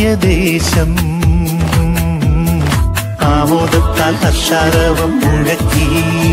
യൂതയദേശം ആമോദത്താൽ ഹർഷാരവം മുഴക്കി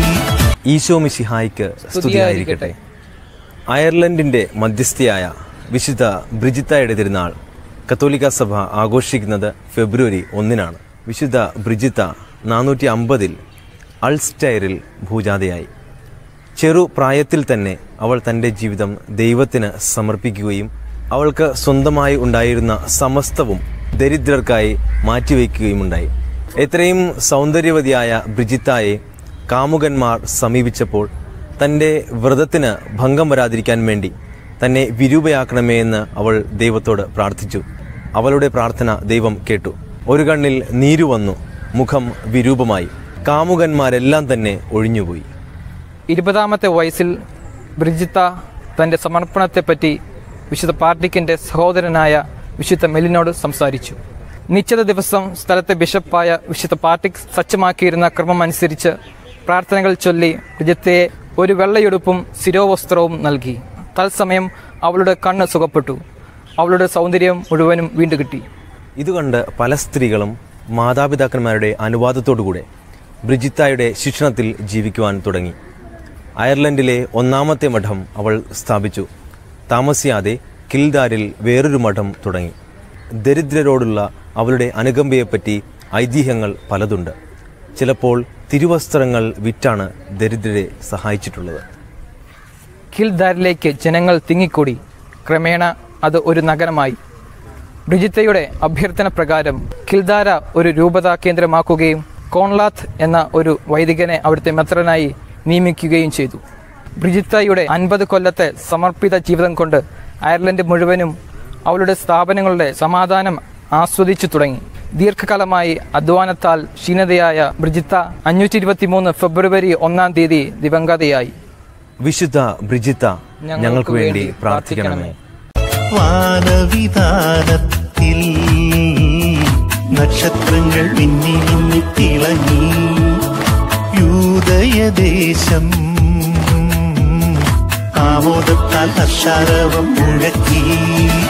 ഈശോ മിശിഹായ്ക്ക് സ്തുതിയായിരിക്കട്ടെ അയർലൻഡിന്റെ മധ്യസ്ഥയായ വിശുദ്ധ ബ്രിജിത്തയുടെ തിരുനാൾ കത്തോലിക്ക സഭ ആഘോഷിക്കുന്നത് ഫെബ്രുവരി ഒന്നിനാണ് വിശുദ്ധ ബ്രിജിത്ത നാനൂറ്റി അമ്പതിൽ അൾസ്റ്റൈറിൽ ഭൂജാതയായി ചെറു പ്രായത്തിൽ തന്നെ അവൾ തൻ്റെ ജീവിതം ദൈവത്തിന് സമർപ്പിക്കുകയും അവൾക്ക് സ്വന്തമായി ഉണ്ടായിരുന്ന സമസ്തവും ദരിദ്രർക്കായി മാറ്റിവെക്കുകയുമുണ്ടായി എത്രയും സൗന്ദര്യവതിയായ ബ്രിജിത്തായെ കാമുകന്മാർ സമീപിച്ചപ്പോൾ തൻ്റെ വ്രതത്തിന് ഭംഗം വരാതിരിക്കാൻ വേണ്ടി തന്നെ വിരൂപയാക്കണമേ എന്ന് അവൾ ദൈവത്തോട് പ്രാർത്ഥിച്ചു അവളുടെ പ്രാർത്ഥന ദൈവം കേട്ടു ഒരു കണ്ണിൽ നീരു വന്നു മുഖം വിരൂപമായി കാമുകന്മാരെല്ലാം തന്നെ ഒഴിഞ്ഞുപോയി ഇരുപതാമത്തെ വയസ്സിൽ ബ്രിജിത്ത തൻ്റെ സമർപ്പണത്തെപ്പറ്റി വിശുദ്ധ പാർട്ടിക്കിൻ്റെ സഹോദരനായ വിശുദ്ധ മെലിനോട് സംസാരിച്ചു നിശ്ചിത ദിവസം സ്ഥലത്തെ ബിഷപ്പായ വിശുദ്ധ പാർട്ടിക് സജ്ജമാക്കിയിരുന്ന ക്രമം അനുസരിച്ച് പ്രാർത്ഥനകൾ ചൊല്ലി ബ്രിജിത്തയെ ഒരു വെള്ളയുടുപ്പും ശിരോവസ്ത്രവും നൽകി തത്സമയം അവളുടെ കണ്ണ് സുഖപ്പെട്ടു അവളുടെ സൗന്ദര്യം മുഴുവനും വീണ്ടും കിട്ടി ഇതുകണ്ട് പല സ്ത്രീകളും മാതാപിതാക്കന്മാരുടെ അനുവാദത്തോടുകൂടെ ബ്രിജിത്തായുടെ ശിക്ഷണത്തിൽ ജീവിക്കുവാൻ തുടങ്ങി അയർലൻഡിലെ ഒന്നാമത്തെ മഠം അവൾ സ്ഥാപിച്ചു താമസിയാതെ കിൽദാരിൽ വേറൊരു മഠം തുടങ്ങി ദരിദ്രരോടുള്ള അവളുടെ അനുകമ്പയെപ്പറ്റി ഐതിഹ്യങ്ങൾ പലതുണ്ട് ചിലപ്പോൾ തിരുവസ്ത്രങ്ങൾ വിറ്റാണ് ദരിദ്രരെ സഹായിച്ചിട്ടുള്ളത് കിൽദാരിലേക്ക് ജനങ്ങൾ തിങ്ങിക്കൂടി ക്രമേണ അത് ഒരു നഗരമായി ബ്രിജിത്തയുടെ അഭ്യർത്ഥന പ്രകാരം കിൽദാര ഒരു രൂപതാ കേന്ദ്രമാക്കുകയും കോൺലാത്ത് എന്ന ഒരു വൈദികനെ അവിടുത്തെ മെത്രനായി നിയമിക്കുകയും ചെയ്തു ബ്രിജിത്തയുടെ അൻപത് കൊല്ലത്തെ സമർപ്പിത ജീവിതം കൊണ്ട് അയർലൻഡ് മുഴുവനും അവളുടെ സ്ഥാപനങ്ങളുടെ സമാധാനം ആസ്വദിച്ചു തുടങ്ങി ദീർഘകാലമായി അധ്വാനത്താൽ ക്ഷീണതയായ ബ്രിജിത്ത അഞ്ഞൂറ്റി ഇരുപത്തി മൂന്ന് ഫെബ്രുവരി ഒന്നാം തീയതി ദിവംഗതയായി വിശുദ്ധ ബ്രിജിത്ത ഞങ്ങൾക്ക് വേണ്ടി പ്രാർത്ഥിക്കണമേ വാനവിധാനത്തിൽ നക്ഷത്രങ്ങൾ മിന്നി മിന്നി തിളങ്ങി യൂതയദേശം ആമോദത്താൽ ഹർഷാരവം മുഴക്കി